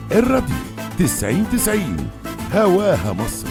الراديو 90 90 هواها مصر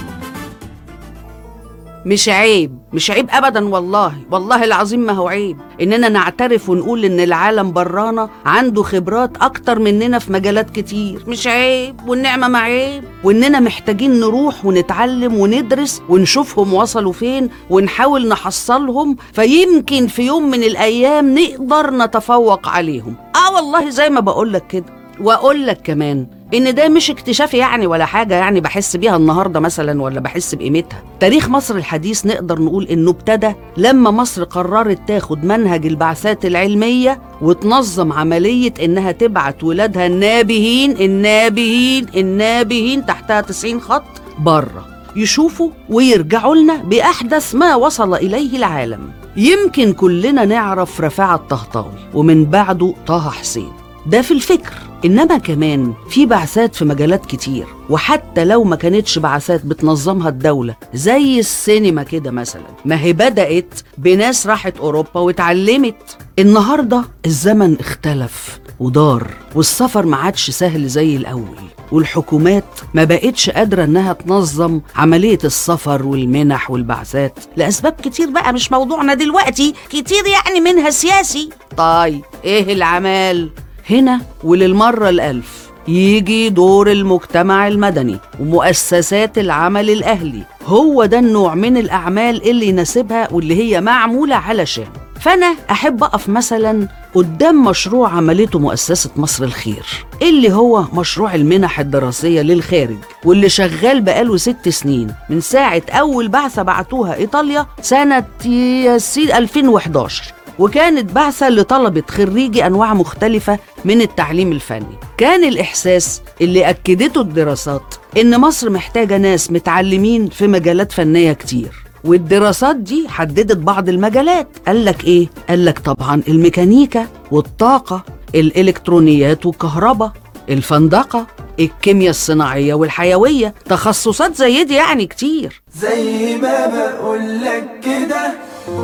مش عيب مش عيب ابدا والله والله العظيم ما هو عيب اننا نعترف ونقول ان العالم برانا عنده خبرات اكتر مننا في مجالات كتير مش عيب والنعمه ما عيب واننا محتاجين نروح ونتعلم وندرس ونشوفهم وصلوا فين ونحاول نحصلهم فيمكن في يوم من الايام نقدر نتفوق عليهم اه والله زي ما بقول لك كده واقول لك كمان ان ده مش اكتشاف يعني ولا حاجه يعني بحس بيها النهارده مثلا ولا بحس بقيمتها تاريخ مصر الحديث نقدر نقول انه ابتدى لما مصر قررت تاخد منهج البعثات العلميه وتنظم عمليه انها تبعت ولادها النابهين النابهين النابهين تحتها 90 خط بره يشوفوا ويرجعوا لنا باحدث ما وصل اليه العالم يمكن كلنا نعرف رفاعة الطهطاوي ومن بعده طه حسين ده في الفكر إنما كمان في بعثات في مجالات كتير وحتى لو ما كانتش بعثات بتنظمها الدولة زي السينما كده مثلا ما هي بدأت بناس راحت أوروبا واتعلمت النهاردة الزمن اختلف ودار والسفر ما عادش سهل زي الأول والحكومات ما بقتش قادرة إنها تنظم عملية السفر والمنح والبعثات لأسباب كتير بقى مش موضوعنا دلوقتي كتير يعني منها سياسي طيب إيه العمال هنا وللمرة الألف يجي دور المجتمع المدني ومؤسسات العمل الأهلي هو ده النوع من الأعمال اللي يناسبها واللي هي معمولة علشان فأنا أحب أقف مثلا قدام مشروع عملته مؤسسة مصر الخير اللي هو مشروع المنح الدراسية للخارج واللي شغال بقاله ست سنين من ساعة أول بعثة بعتوها إيطاليا سنة ياسين 2011 وكانت بعثة لطلبة خريجي أنواع مختلفة من التعليم الفني كان الإحساس اللي أكدته الدراسات إن مصر محتاجة ناس متعلمين في مجالات فنية كتير والدراسات دي حددت بعض المجالات قال لك إيه؟ قال لك طبعا الميكانيكا والطاقة الإلكترونيات والكهرباء الفندقة الكيمياء الصناعية والحيوية تخصصات زي دي يعني كتير زي ما بقولك كده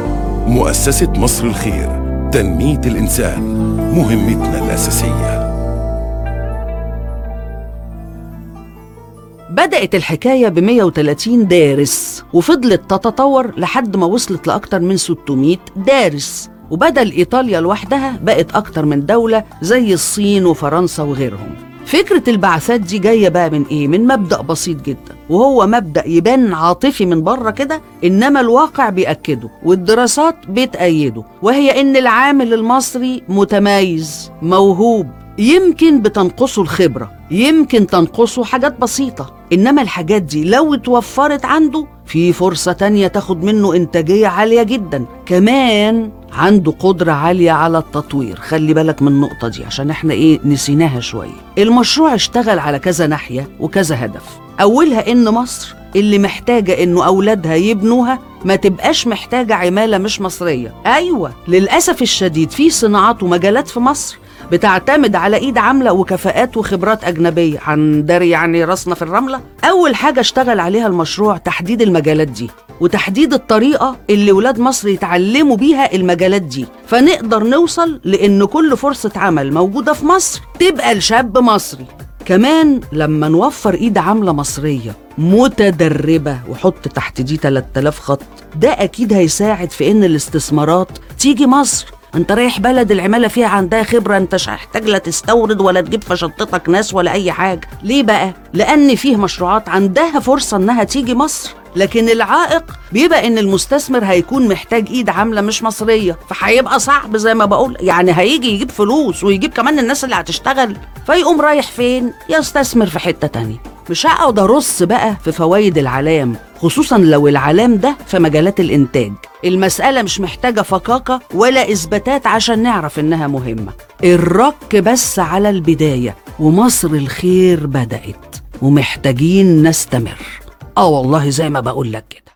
مؤسسة مصر الخير تنمية الإنسان مهمتنا الأساسية بدأت الحكاية ب 130 دارس وفضلت تتطور لحد ما وصلت لأكتر من 600 دارس وبدل إيطاليا لوحدها بقت أكتر من دولة زي الصين وفرنسا وغيرهم فكرة البعثات دي جاية بقى من إيه؟ من مبدأ بسيط جدا وهو مبدأ يبان عاطفي من بره كده إنما الواقع بيأكده والدراسات بتأيده وهي إن العامل المصري متميز موهوب يمكن بتنقصه الخبرة يمكن تنقصه حاجات بسيطة إنما الحاجات دي لو اتوفرت عنده في فرصة تانية تاخد منه إنتاجية عالية جدا كمان عنده قدرة عالية على التطوير خلي بالك من النقطة دي عشان احنا ايه نسيناها شوية المشروع اشتغل على كذا ناحية وكذا هدف أولها إن مصر اللي محتاجة إنه أولادها يبنوها ما تبقاش محتاجة عمالة مش مصرية أيوة للأسف الشديد في صناعات ومجالات في مصر بتعتمد على ايد عامله وكفاءات وخبرات اجنبيه هندري يعني راسنا في الرمله اول حاجه اشتغل عليها المشروع تحديد المجالات دي وتحديد الطريقه اللي ولاد مصر يتعلموا بيها المجالات دي فنقدر نوصل لان كل فرصه عمل موجوده في مصر تبقى لشاب مصري كمان لما نوفر ايد عامله مصريه متدربه وحط تحت دي 3000 خط ده اكيد هيساعد في ان الاستثمارات تيجي مصر انت رايح بلد العماله فيها عندها خبره انت مش هتحتاج لا تستورد ولا تجيب في شنطتك ناس ولا اي حاجه ليه بقى لان فيه مشروعات عندها فرصه انها تيجي مصر لكن العائق بيبقى ان المستثمر هيكون محتاج ايد عامله مش مصريه فهيبقى صعب زي ما بقول يعني هيجي يجيب فلوس ويجيب كمان الناس اللي هتشتغل فيقوم رايح فين يستثمر في حته تانية مش هقعد ارص بقى في فوائد العلام خصوصا لو العلام ده في مجالات الانتاج المسألة مش محتاجة فكاكة ولا إثباتات عشان نعرف إنها مهمة الرك بس على البداية ومصر الخير بدأت ومحتاجين نستمر آه والله زي ما بقول لك كده